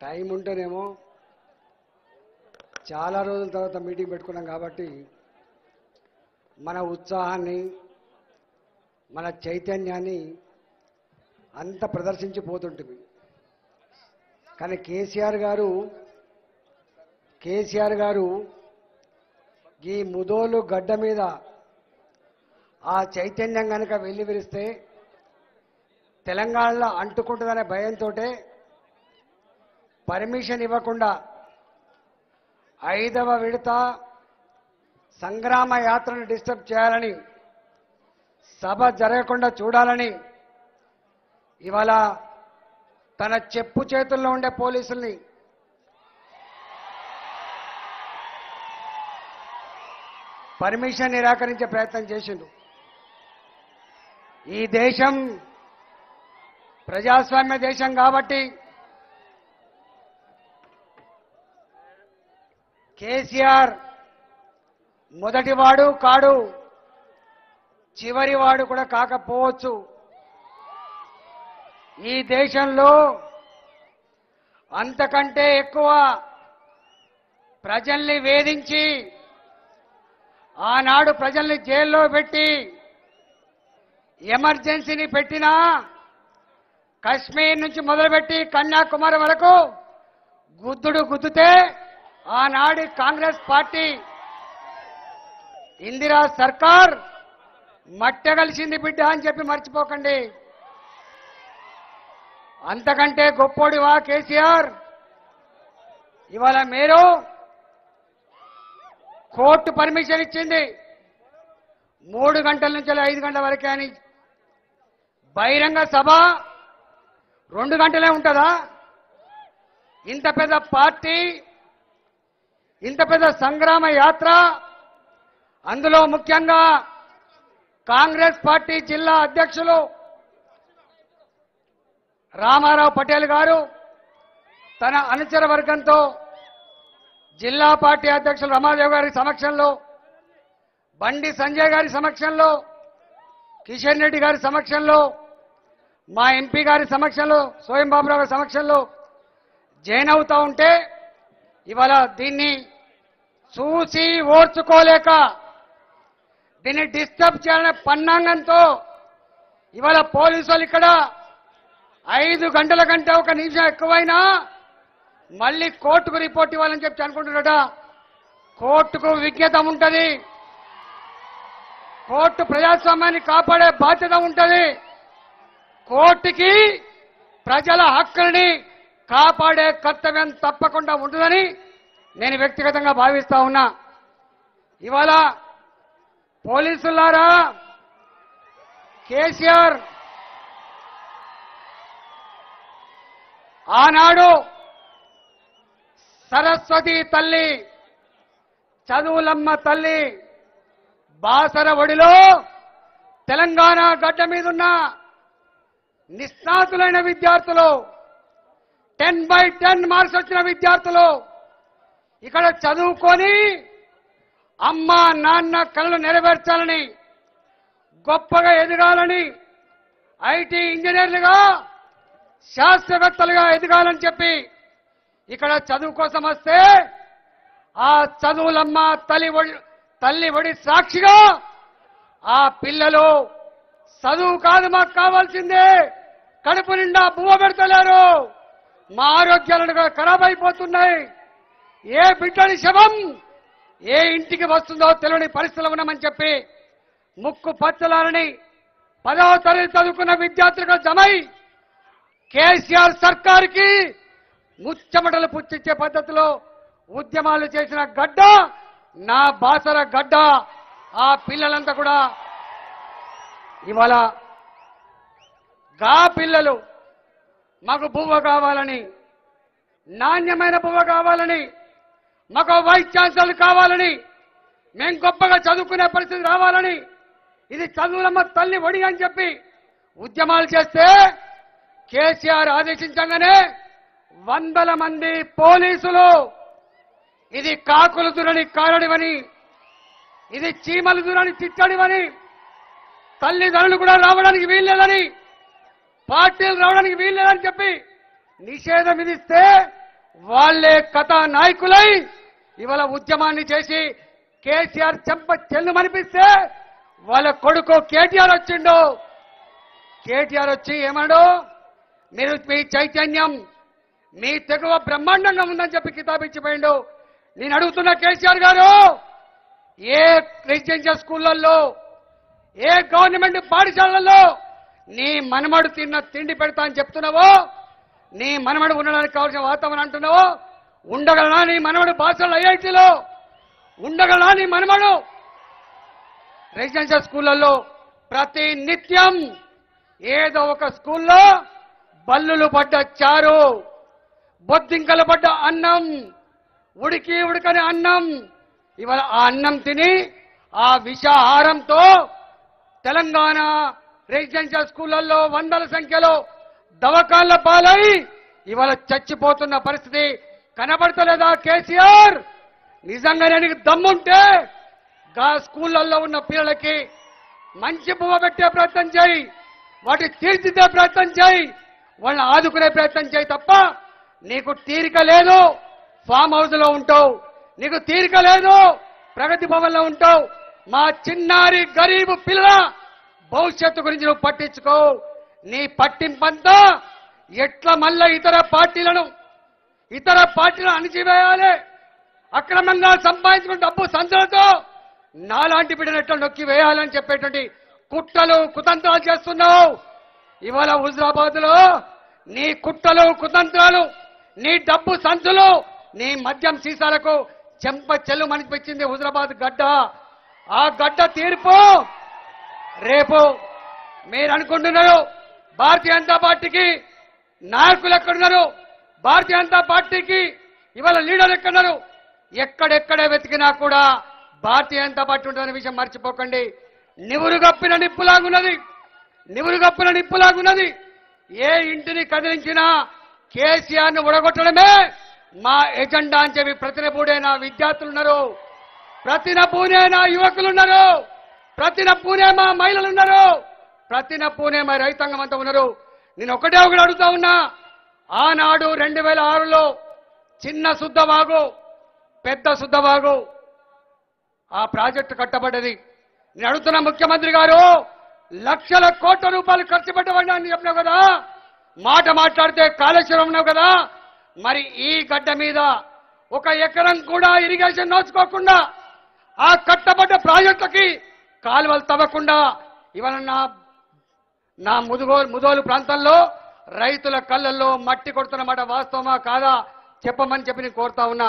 time ఉంటేనేమో చాలా రోజుల తర్వాత మీటింగ్ పెట్టుకున్నాం కాబట్టి మన ఉత్సాహాన్ని మన చైతన్యాన్ని అంత ప్రదర్శించిపోతుంటుంది కానీ కేసీఆర్ గారు కేసీఆర్ గారు ఈ ముదోలు గడ్డ మీద ఆ చైతన్యం కనుక వెళ్ళి విరిస్తే తెలంగాణలో అంటుకుంటుందనే భయంతో పర్మిషన్ ఇవ్వకుండా ఐదవ విడత సంగ్రామ యాత్రను డిస్టర్బ్ చేయాలని సభ జరగకుండా చూడాలని ఇవాళ తన చెప్పు చేతుల్లో ఉండే పోలీసుల్ని పర్మిషన్ నిరాకరించే ప్రయత్నం చేసిండు ఈ దేశం ప్రజాస్వామ్య దేశం కాబట్టి కేసీఆర్ మొదటివాడు కాడు చివరివాడు కూడా కాకపోవచ్చు ఈ దేశంలో అంతకంటే ఎక్కువ ప్రజల్ని వేధించి ఆనాడు ప్రజల్ని జైల్లో పెట్టి ఎమర్జెన్సీని పెట్టినా కశ్మీర్ నుంచి మొదలుపెట్టి కన్యాకుమారి వరకు గుద్దుడు గుద్దుతే ఆనాడి కాంగ్రెస్ పార్టీ ఇందిరా సర్కార్ మట్టగలిసింది బిడ్డ అని చెప్పి మర్చిపోకండి అంతకంటే గొప్పోడివా కేసీఆర్ ఇవాళ మీరు కోర్టు పర్మిషన్ ఇచ్చింది మూడు గంటల నుంచి ఐదు గంటల వరకే అని బహిరంగ సభ రెండు గంటలే ఉంటుందా ఇంత పెద్ద పార్టీ ఇంత పెద్ద సంగ్రామ యాత్ర అందులో ముఖ్యంగా కాంగ్రెస్ పార్టీ జిల్లా అధ్యక్షులు రామారావు పటేల్ గారు తన అనుచర వర్గంతో జిల్లా పార్టీ అధ్యక్షులు రమాదేవ్ గారి సమక్షంలో బండి సంజయ్ గారి సమక్షంలో కిషన్ రెడ్డి గారి సమక్షంలో మా ఎంపీ గారి సమక్షంలో సోయం బాబురావు గారి సమక్షంలో జైన్ అవుతా ఉంటే ఇవాళ దీన్ని చూసి ఓర్చుకోలేక దీన్ని డిస్టర్బ్ చేయాలనే పన్నాంగంతో ఇవాళ పోలీసు వాళ్ళు ఇక్కడ ఐదు గంటల కంటే ఒక నిమిషం ఎక్కువైనా మళ్ళీ కోర్టుకు రిపోర్ట్ ఇవ్వాలని చెప్పి అనుకుంటున్నాడ కోర్టుకు విజ్ఞత ఉంటది కోర్టు ప్రజాస్వామ్యాన్ని కాపాడే బాధ్యత ఉంటది కోర్టుకి ప్రజల హక్కుల్ని కాపాడే కర్తవ్యం తప్పకుండా ఉంటుందని నేను వ్యక్తిగతంగా భావిస్తా ఉన్నా ఇవాళ పోలీసులారా కేసీఆర్ ఆనాడు సరస్వతి తల్లి చదువులమ్మ తల్లి బాసర ఒడిలో తెలంగాణ గడ్డ మీదున్న నిష్ణాతులైన విద్యార్థులు టెన్ బై టెన్ మార్క్స్ వచ్చిన విద్యార్థులు ఇక్కడ చదువుకొని అమ్మ నాన్న కళలు నెరవేర్చాలని గొప్పగా ఎదగాలని ఐటీ ఇంజనీర్లుగా శాస్త్రవేత్తలుగా ఎదగాలని చెప్పి ఇక్కడ చదువు కోసం వస్తే ఆ చదువులమ్మ తల్లి ఒడి తల్లి ఒడి సాక్షిగా ఆ పిల్లలు చదువు కాదు మాకు కావాల్సిందే కడుపు నిండా బువ్వ పెడతలేరు మా ఆరోగ్యాలను కూడా ఖరాబ్ అయిపోతున్నాయి ఏ బిడ్డని శవం ఏ ఇంటికి వస్తుందో తెలియని పరిస్థితులు ఉన్నామని చెప్పి ముక్కు పచ్చలాలని పదవ తరగతి చదువుకున్న విద్యార్థులుగా జమై కేసీఆర్ సర్కారుకి ముచ్చమటలు పుచ్చిచ్చే పద్ధతిలో ఉద్యమాలు చేసిన గడ్డ నా బాసర గడ్డ ఆ పిల్లలంతా కూడా ఇవాళ గా పిల్లలు మాకు బువ్వ కావాలని నాణ్యమైన బువ్వ కావాలని మాకు వైస్ ఛాన్సలర్ కావాలని మేం గొప్పగా చదువుకునే పరిస్థితి రావాలని ఇది చదువులమ్మ తల్లి ఒడి అని చెప్పి ఉద్యమాలు చేస్తే కేసీఆర్ ఆదేశించగానే వందల మంది పోలీసులు ఇది కాకులు దురని కారడివని ఇది చీమలు దురని చిట్టడివని తల్లిదండ్రులు కూడా రావడానికి వీల్లేదని పార్టీలు రావడానికి వీల్లేదని చెప్పి నిషేధం విధిస్తే వాళ్ళే కథా నాయకులై ఇవాళ ఉద్యమాన్ని చేసి కేసీఆర్ చెంప చెల్లు మనిపిస్తే వాళ్ళ కొడుకు కేటీఆర్ వచ్చిండు కేటీఆర్ వచ్చి ఏమన్నాడు మీరు మీ చైతన్యం మీ తెగువ బ్రహ్మాండంగా ఉందని చెప్పి కితాబ్ ఇచ్చిపోయిండు నేను అడుగుతున్న కేసీఆర్ గారు ఏ రెసిడెన్షియల్ స్కూళ్ళల్లో ఏ గవర్నమెంట్ పాఠశాలల్లో నీ మనమడు తిన్న తిండి పెడతా అని చెప్తున్నావో నీ మనమడు ఉండడానికి కావాల్సిన వాతావరణం అంటున్నావో ఉండగలనా నీ మనమడు భాషలు ఐఐటీలో ఉండగలనా నీ మనమడు రెసిడెన్షియల్ స్కూళ్ళల్లో ప్రతి నిత్యం ఏదో ఒక స్కూల్లో బల్లులు పడ్డ చారు బొద్దింకలు పడ్డ అన్నం ఉడికి ఉడకని అన్నం ఇవాళ ఆ అన్నం తిని ఆ విషాహారంతో తెలంగాణ రెసిడెన్షియల్ స్కూళ్ళల్లో వందల సంఖ్యలో దవకాళ్ళ పాలై ఇవాళ చచ్చిపోతున్న పరిస్థితి కనబడతలేదా కేసీఆర్ నిజంగానే నీకు దమ్ముంటే గా స్కూళ్ళల్లో ఉన్న పిల్లలకి మంచి పువ్వ పెట్టే ప్రయత్నం చేయి వాటి తీర్చిదే ప్రయత్నం చేయి వాళ్ళని ఆదుకునే ప్రయత్నం చేయి తప్ప నీకు తీరిక లేదు ఫామ్ హౌస్ లో ఉంటావు నీకు తీరిక లేదు ప్రగతి భవన్ లో ఉంటావు మా చిన్నారి గరీబు పిల్ల భవిష్యత్తు గురించి నువ్వు పట్టించుకో నీ పట్టింపంతా ఎట్లా మళ్ళా ఇతర పార్టీలను ఇతర పార్టీలను అణిచివేయాలి అక్రమంగా సంపాదించుకున్న డబ్బు సంచులతో నాలాంటి బిడ్డను ఎట్లా నొక్కి వేయాలని చెప్పేటువంటి కుట్రలు కుతంత్రాలు చేస్తున్నావు ఇవాళ హుజరాబాద్ లో నీ కుట్రలు కుతంత్రాలు నీ డబ్బు సంచులు నీ మద్యం సీసాలకు చెంప చెల్లు మనిపించింది హుజరాబాద్ గడ్డ ఆ గడ్డ తీర్పు రేపు మీరు అనుకుంటున్నారు భారతీయ జనతా పార్టీకి నాయకులు ఎక్కడున్నారు భారతీయ జనతా పార్టీకి ఇవాళ లీడర్ ఎక్కడున్నారు ఎక్కడెక్కడ వెతికినా కూడా భారతీయ జనతా పార్టీ ఉంటుందనే విషయం మర్చిపోకండి నివురు గప్పిన నిప్పులాగున్నది నివురు గప్పిన నిప్పులాగున్నది ఏ ఇంటిని కదిలించినా కేసీఆర్ ను ఉడగొట్టడమే మా ఎజెండా అని చెప్పి ప్రతినపూడే నా విద్యార్థులు ఉన్నారు ప్రతినపూనే నా యువకులు ఉన్నారు ప్రతినపూనే మా మహిళలు ఉన్నారు ప్రతినపూనే మా రైతాంగం అంతా ఉన్నారు నేను ఒకటే ఒకటి అడుగుతా ఉన్నా ఆనాడు రెండు వేల ఆరులో చిన్న శుద్ధవాగు పెద్ద శుద్ధవాగు ఆ ప్రాజెక్టు కట్టబడ్డది నేను అడుగుతున్న ముఖ్యమంత్రి గారు లక్షల కోట్ల రూపాయలు ఖర్చు పెట్టబడి అని చెప్పినావు కదా మాట మాట్లాడితే కాళేశ్వరం ఉన్నావు కదా మరి ఈ గడ్డ మీద ఒక ఎకరం కూడా ఇరిగేషన్ నోచుకోకుండా ఆ కట్టబడ్డ ప్రాజెక్టుకి కాలువలు తవ్వకుండా ఇవాళ నా నా ముదుగో ముదోలు ప్రాంతంలో రైతుల కళ్ళల్లో మట్టి కొడుతున్నమాట వాస్తవమా కాదా చెప్పమని చెప్పి నేను కోరుతా ఉన్నా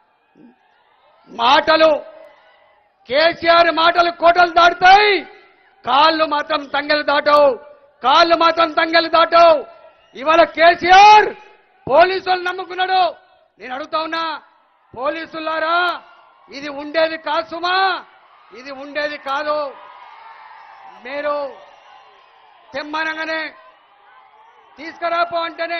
మాటలు కేసీఆర్ మాటలు కోటలు దాటుతాయి కాళ్ళు మాత్రం తంగెలు దాటవు కాళ్ళు మాత్రం తంగెలు దాటవు ఇవాళ కేసీఆర్ పోలీసులు నమ్ముకున్నాడు నేను అడుగుతా ఉన్నా పోలీసులారా ఇది ఉండేది కాదు సుమా ఇది ఉండేది కాదు మీరు తెమ్మనగానే తీసుకురాపో అంటేనే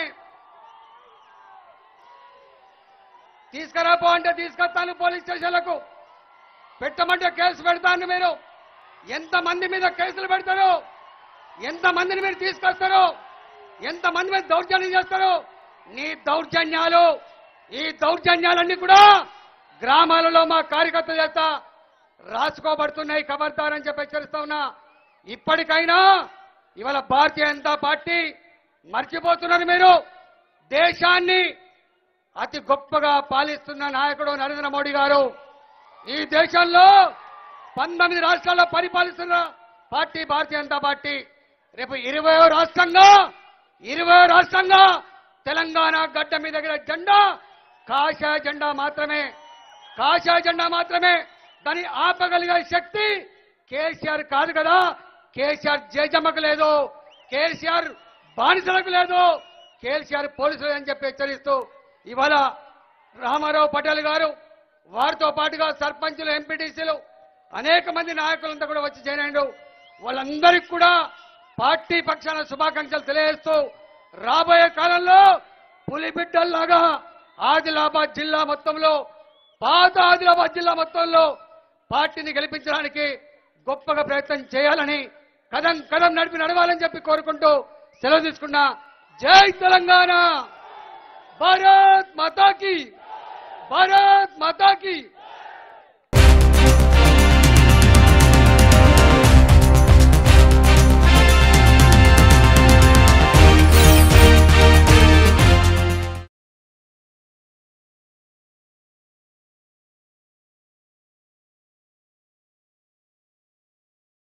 తీసుకురాపో అంటే తీసుకొస్తాను పోలీస్ స్టేషన్లకు పెట్టమంటే కేసు పెడతాను మీరు ఎంతమంది మీద కేసులు పెడతారు ఎంతమందిని మీరు తీసుకొస్తారు ఎంతమంది మీద దౌర్జన్యం చేస్తారు నీ దౌర్జన్యాలు ఈ దౌర్జన్యాలన్నీ కూడా గ్రామాలలో మా కార్యకర్త చేత రాసుకోబడుతున్నాయి ఖబర్దారని చెప్పి హెచ్చరిస్తా ఉన్నా ఇప్పటికైనా ఇవాళ భారతీయ జనతా పార్టీ మర్చిపోతున్నారు మీరు దేశాన్ని అతి గొప్పగా పాలిస్తున్న నాయకుడు నరేంద్ర మోడీ గారు ఈ దేశంలో పంతొమ్మిది రాష్ట్రాల్లో పరిపాలిస్తున్న పార్టీ భారతీయ జనతా పార్టీ రేపు ఇరవై రాష్ట్రంగా ఇరవై రాష్ట్రంగా తెలంగాణ గడ్డ మీద దగ్గర జెండా కాషాయ జెండా మాత్రమే కాషాయ జెండా మాత్రమే దాన్ని ఆపగలిగే శక్తి కేసీఆర్ కాదు కదా కేసీఆర్ జేజమ్మకు లేదు కేసీఆర్ బానిసలకు లేదు కేసీఆర్ పోలీసులు అని చెప్పి హెచ్చరిస్తూ ఇవాళ రామారావు పటేల్ గారు వారితో పాటుగా సర్పంచులు ఎంపీటీసీలు అనేక మంది నాయకులంతా కూడా వచ్చి చేరాడు వాళ్ళందరికీ కూడా పార్టీ పక్షాన శుభాకాంక్షలు తెలియజేస్తూ రాబోయే కాలంలో పులిబిడ్డల్లాగా ఆదిలాబాద్ జిల్లా మొత్తంలో పాత ఆదిలాబాద్ జిల్లా మొత్తంలో పార్టీని గెలిపించడానికి గొప్పగా ప్రయత్నం చేయాలని కదం కదం నడిపి నడవాలని చెప్పి కోరుకుంటూ సెలవు తీసుకున్నా జై తెలంగాణ భారత్ మాతా की భారత్ మాతా की